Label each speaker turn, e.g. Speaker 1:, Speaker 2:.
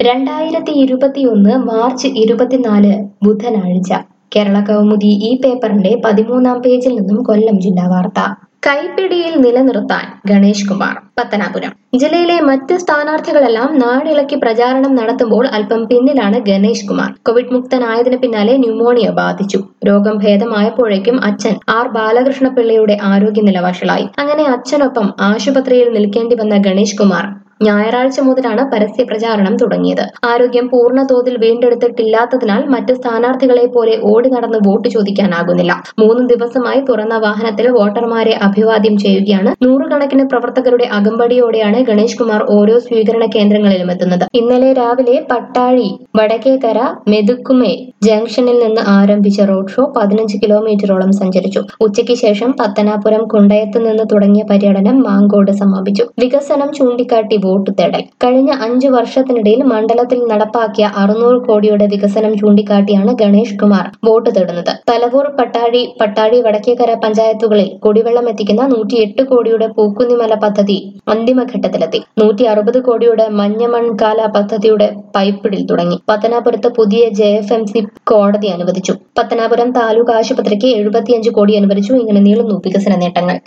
Speaker 1: രണ്ടായിരത്തി ഇരുപത്തിയൊന്ന് മാർച്ച് ഇരുപത്തിനാല് ബുധനാഴ്ച കേരള കൗമുദി ഈ പേപ്പറിന്റെ പതിമൂന്നാം പേജിൽ നിന്നും കൊല്ലം ജില്ലാ വാർത്ത കൈപ്പിടിയിൽ നിലനിർത്താൻ ഗണേഷ് കുമാർ പത്തനാപുരം ജില്ലയിലെ മറ്റ് സ്ഥാനാർത്ഥികളെല്ലാം നാടിളക്കി പ്രചാരണം നടത്തുമ്പോൾ അല്പം പിന്നിലാണ് ഗണേഷ് കുമാർ കോവിഡ് മുക്തനായതിന് പിന്നാലെ ന്യൂമോണിയ ബാധിച്ചു രോഗം ഭേദമായപ്പോഴേക്കും അച്ഛൻ ആർ ബാലകൃഷ്ണപിള്ളയുടെ ആരോഗ്യനില വഷളായി അങ്ങനെ അച്ഛനൊപ്പം ആശുപത്രിയിൽ നിൽക്കേണ്ടി വന്ന ഗണേഷ് കുമാർ ഞായറാഴ്ച മുതലാണ് പരസ്യ പ്രചാരണം തുടങ്ങിയത് ആരോഗ്യം പൂർണ്ണ തോതിൽ വീണ്ടെടുത്തിട്ടില്ലാത്തതിനാൽ മറ്റ് സ്ഥാനാർത്ഥികളെ പോലെ ഓടി നടന്ന് വോട്ട് ചോദിക്കാനാകുന്നില്ല മൂന്ന് ദിവസമായി തുറന്ന വാഹനത്തിൽ വോട്ടർമാരെ അഭിവാദ്യം ചെയ്യുകയാണ് നൂറുകണക്കിന് പ്രവർത്തകരുടെ അകമ്പടിയോടെയാണ് ഗണേഷ് കുമാർ ഓരോ സ്വീകരണ കേന്ദ്രങ്ങളിലും എത്തുന്നത് ഇന്നലെ രാവിലെ പട്ടാഴി വടക്കേക്കര മെതുക്കുമേ ജംഗ്ഷനിൽ നിന്ന് ആരംഭിച്ച റോഡ് ഷോ പതിനഞ്ച് കിലോമീറ്ററോളം സഞ്ചരിച്ചു ഉച്ചയ്ക്ക് ശേഷം പത്തനാപുരം കുണ്ടയത്ത് നിന്ന് തുടങ്ങിയ പര്യടനം മാങ്കോട് സമാപിച്ചു വികസനം ചൂണ്ടിക്കാട്ടി വോട്ട് തേടൽ കഴിഞ്ഞ അഞ്ചു വർഷത്തിനിടയിൽ മണ്ഡലത്തിൽ നടപ്പാക്കിയ അറുന്നൂറ് കോടിയുടെ വികസനം ചൂണ്ടിക്കാട്ടിയാണ് ഗണേഷ് കുമാർ വോട്ട് തേടുന്നത് തലവൂർ പട്ടാഴി പട്ടാഴി വടക്കേക്കര പഞ്ചായത്തുകളിൽ കുടിവെള്ളം എത്തിക്കുന്ന നൂറ്റിയെട്ട് കോടിയുടെ പൂക്കുന്നിമല പദ്ധതി അന്തിമഘട്ടത്തിലെത്തി നൂറ്റി അറുപത് കോടിയുടെ മഞ്ഞമൺകാല പദ്ധതിയുടെ പൈപ്പിടിൽ തുടങ്ങി പത്തനാപുരത്ത് പുതിയ ജെ എഫ് എം സി കോടതി അനുവദിച്ചു പത്തനാപുരം താലൂക്ക് ആശുപത്രിക്ക് എഴുപത്തിയഞ്ച് കോടി അനുവദിച്ചു ഇങ്ങനെ നീളുന്നു വികസന നേട്ടങ്ങൾ